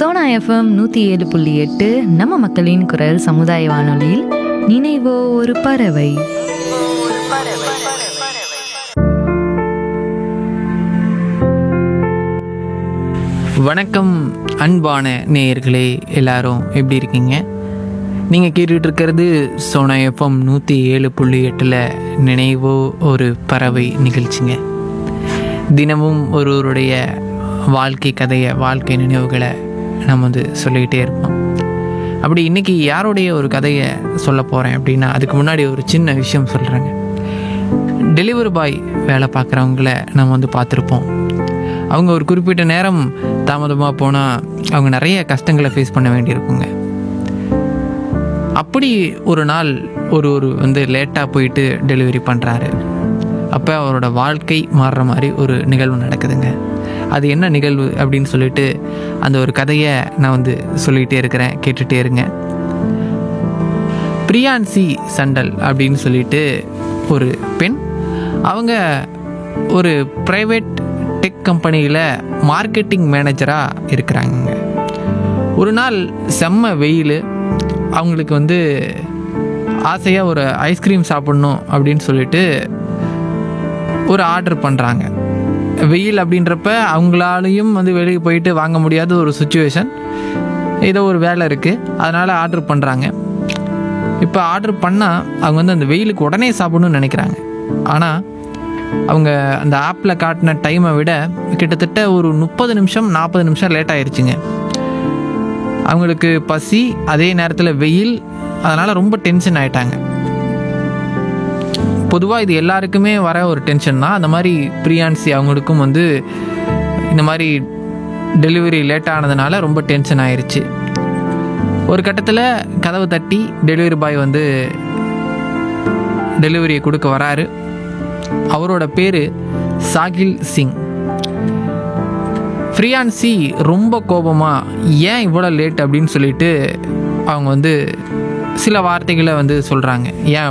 Sona FM நூற்றி ஏழு புள்ளி எட்டு நம்ம மக்களின் குரல் சமுதாய வானொலியில் நினைவோ ஒரு பறவை வணக்கம் அன்பான நேயர்களே எல்லாரும் எப்படி இருக்கீங்க நீங்கள் கேட்டுட்டு இருக்கிறது சோனா எஃப்எம் நூற்றி ஏழு புள்ளி எட்டில் நினைவோ ஒரு பறவை நிகழ்ச்சிங்க தினமும் ஒருவருடைய வாழ்க்கை கதையை வாழ்க்கை நினைவுகளை நம்ம வந்து சொல்லிக்கிட்டே இருப்போம் அப்படி இன்றைக்கி யாருடைய ஒரு கதையை சொல்ல போகிறேன் அப்படின்னா அதுக்கு முன்னாடி ஒரு சின்ன விஷயம் சொல்கிறேங்க டெலிவரி பாய் வேலை பார்க்குறவங்கள நம்ம வந்து பார்த்துருப்போம் அவங்க ஒரு குறிப்பிட்ட நேரம் தாமதமாக போனால் அவங்க நிறைய கஷ்டங்களை ஃபேஸ் பண்ண வேண்டியிருக்குங்க அப்படி ஒரு நாள் ஒரு ஒரு வந்து லேட்டாக போயிட்டு டெலிவரி பண்ணுறாரு அப்போ அவரோட வாழ்க்கை மாறுற மாதிரி ஒரு நிகழ்வு நடக்குதுங்க அது என்ன நிகழ்வு அப்படின்னு சொல்லிட்டு அந்த ஒரு கதையை நான் வந்து சொல்லிகிட்டே இருக்கிறேன் கேட்டுகிட்டே இருங்க பிரியான்சி சண்டல் அப்படின்னு சொல்லிட்டு ஒரு பெண் அவங்க ஒரு ப்ரைவேட் டெக் கம்பெனியில் மார்க்கெட்டிங் மேனேஜராக இருக்கிறாங்க ஒரு நாள் செம்ம வெயில் அவங்களுக்கு வந்து ஆசையாக ஒரு ஐஸ்கிரீம் சாப்பிட்ணும் அப்படின்னு சொல்லிட்டு ஒரு ஆர்டர் பண்ணுறாங்க வெயில் அப்படின்றப்ப அவங்களாலையும் வந்து வெளியே போயிட்டு வாங்க முடியாத ஒரு சுச்சுவேஷன் ஏதோ ஒரு வேலை இருக்குது அதனால் ஆர்டர் பண்ணுறாங்க இப்போ ஆர்டர் பண்ணால் அவங்க வந்து அந்த வெயிலுக்கு உடனே சாப்பிடணும்னு நினைக்கிறாங்க ஆனால் அவங்க அந்த ஆப்பில் காட்டின டைமை விட கிட்டத்தட்ட ஒரு முப்பது நிமிஷம் நாற்பது நிமிஷம் லேட் ஆயிருச்சுங்க அவங்களுக்கு பசி அதே நேரத்தில் வெயில் அதனால் ரொம்ப டென்ஷன் ஆயிட்டாங்க பொதுவாக இது எல்லாருக்குமே வர ஒரு டென்ஷன் தான் அந்த மாதிரி பிரியான்சி அவங்களுக்கும் வந்து இந்த மாதிரி டெலிவரி லேட் ஆனதுனால ரொம்ப டென்ஷன் ஆயிருச்சு ஒரு கட்டத்தில் கதவு தட்டி டெலிவரி பாய் வந்து டெலிவரியை கொடுக்க வராரு அவரோட பேர் சாகில் சிங் ஃப்ரீயான்சி ரொம்ப கோபமாக ஏன் இவ்வளோ லேட் அப்படின்னு சொல்லிட்டு அவங்க வந்து சில வார்த்தைகளை வந்து சொல்கிறாங்க ஏன்